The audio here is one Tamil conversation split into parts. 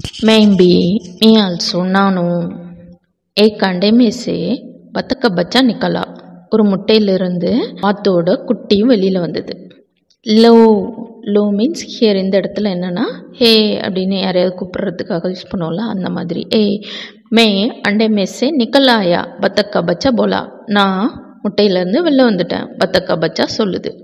मैं मैं also நானு एक अंडे में से बतख का बच्चा निकला ஒரு முட்டையிலிருந்து வாத்தோட குட்டியும் வெளியில் வந்தது லோ லோ மீன்ஸ் ஹியர் இந்த இடத்துல என்னென்னா ஹே அப்படின்னு யாரையாவது கூப்பிட்றதுக்காக யூஸ் பண்ணுவோம்ல அந்த மாதிரி ஏ மே அண்டே மெஸ்ஸே நிக்கலாயா பத்தக்கா பச்சா போலா நான் முட்டையிலேருந்து வெளில வந்துட்டேன் பத்தக்கா பச்சா சொல்லுது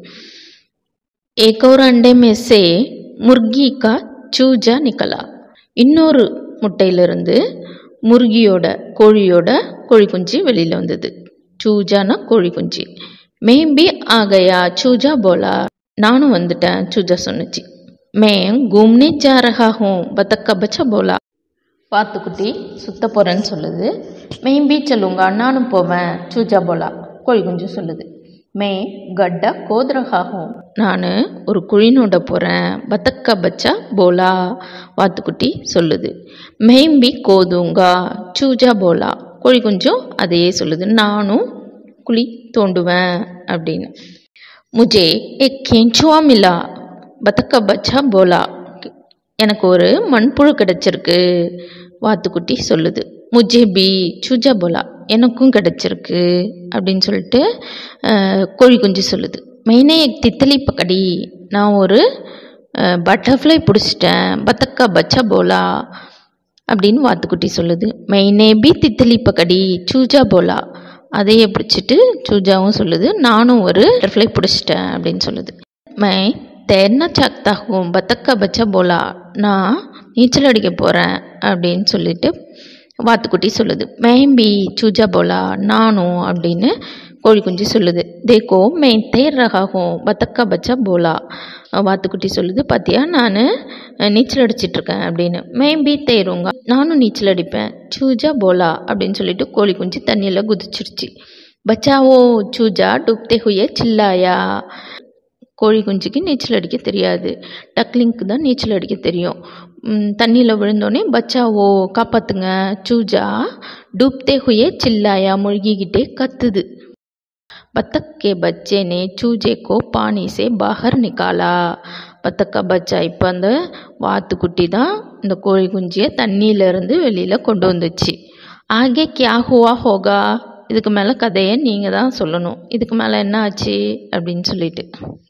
एक और अंडे में से मुर्गी का चूजा निकला இன்னொரு முட்டையிலிருந்து முருகியோட கோழியோட கோழி குஞ்சு வெளியில் வந்தது சூஜானா கோழி குஞ்சு மேம்பி ஆகையா சூஜா போலா நானும் வந்துட்டேன் சூஜா சொன்னுச்சு மே கும்னே ஜா ரஹா ஹூம் பத்தக்கா பச்சா போலா பாத்துக்குட்டி சுத்த போகிறேன்னு சொல்லுது மேம்பி சொல்லுங்க நானும் போவேன் சூஜா போலா கோழி குஞ்சு சொல்லுது மே கட்டா கோத் ரஹா ஹூம் நான் ஒரு குழினோட போகிறேன் பத்தக்கா பச்சா போலா வாத்துக்குட்டி சொல்லுது மேம்பி கோதுங்கா சூஜா போலா கோழி குஞ்சும் அதையே சொல்லுது நானும் குழி தோண்டுவேன் அப்படின்னு முஜே ஏ கேஞ்சுவா மிலா பத்தக்கா பச்சா போலா எனக்கு ஒரு மண்புழு கிடச்சிருக்கு வாத்துக்குட்டி சொல்லுது முஜே பி சூஜா போலா எனக்கும் கிடச்சிருக்கு அப்படின்னு சொல்லிட்டு அஹ், கோழி குஞ்சு சொல்லுது மெயினே தித்தலி பக்கடி நான் ஒரு பட்டர்ஃப்ளை பிடிச்சிட்டேன் பத்தக்கா பச்சா போலா அப்படின்னு வாத்துக்குட்டி சொல்லுது மெயினே பி தித்தலி பக்கடி சூஜா போலா அதையே பிடிச்சிட்டு சூஜாவும் சொல்லுது நானும் ஒரு பட்டர்ஃப்ளை பிடிச்சிட்டேன் அப்படின்னு சொல்லுது மை தேர்னா சாக்தாகும் பத்தக்கா பச்சா போலா நான் நீச்சல் அடிக்க போகிறேன் அப்படின்னு சொல்லிட்டு வாத்துக்குட்டி சொல்லுது மேம்பி சூஜா போலா நானும் அப்படின்னு கோழி குஞ்சு சொல்லுது தேக்கோ மே தேர் ரகாகும் பத்தக்கா பச்சா போலா வாத்துக்குட்டி சொல்லுது பார்த்தியா நான் நீச்சல் அடிச்சிட்ருக்கேன் அப்படின்னு மேம்பி தேருங்க நானும் நீச்சல் அடிப்பேன் சூஜா போலா அப்படின்னு சொல்லிட்டு கோழி குஞ்சு தண்ணியில் குதிச்சிடுச்சு பச்சாவோ சூஜா டுப்தே ஹுயே சில்லாயா கோழி குஞ்சுக்கு நீச்சல் அடிக்க தெரியாது டக்லிங்க்கு தான் நீச்சல் அடிக்க தெரியும் தண்ணியில் விழுந்தோடனே பச்சாவோ காப்பாத்துங்க சூஜா டூப்தே ஹுயே சில்லாயா முழுகிக்கிட்டே கத்துது बत्तख के बच्चे ने चूजे को पानी से बाहर निकाला பத்தக்கா பச்சா இப்போ அந்த வாத்துக்குட்டி தான் இந்த கோழி குஞ்சியை தண்ணியிலேருந்து வெளியில் கொண்டு வந்துச்சு ஆகே கியா ஹுவா ஹோகா இதுக்கு மேலே கதையை நீங்கள் தான் சொல்லணும் இதுக்கு மேலே என்ன ஆச்சு அப்படின்னு சொல்லிட்டு